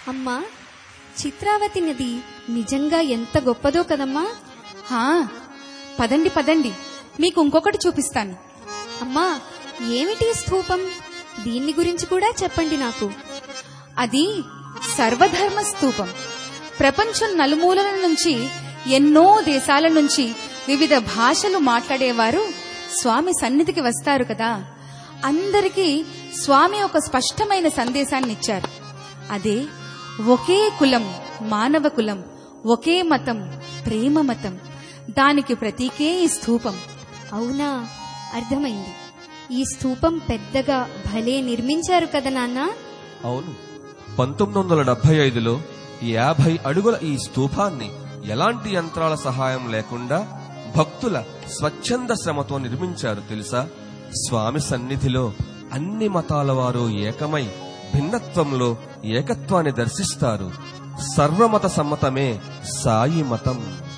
అమ్మా చిత్రావతి నది నిజంగా ఎంత గొప్పదో కదమ్మా హా పదండి పదండి మీకు ఇంకొకటి చూపిస్తాను అమ్మా ఏమిటి ఈ స్థూపం దీన్ని గురించి కూడా చెప్పండి నాకు అది సర్వధర్మ స్తూపం ప్రపంచం నలుమూలల నుంచి ఎన్నో దేశాల నుంచి వివిధ భాషలు మాట్లాడేవారు స్వామి సన్నిధికి వస్తారు కదా అందరికీ స్వామి ఒక స్పష్టమైన సందేశాన్ని ఇచ్చారు అదే ఒకే కులం మానవ కులం ఒకే మతం ప్రేమ మతం దానికి ప్రతీకే ఈ స్థూపం అవునా అర్థమైంది ఈ స్థూపం పెద్దగా భలే నిర్మించారు కదా నాన్న అవును పంతొమ్మిది వందల డెబ్బై ఐదులో యాభై అడుగుల ఈ స్తూపాన్ని ఎలాంటి యంత్రాల సహాయం లేకుండా భక్తుల స్వచ్ఛంద శ్రమతో నిర్మించారు తెలుసా స్వామి సన్నిధిలో అన్ని మతాల వారు ఏకమై భిన్నత్వంలో ఏకత్వాన్ని దర్శిస్తారు సర్వమత సమ్మతమే సాయి మతం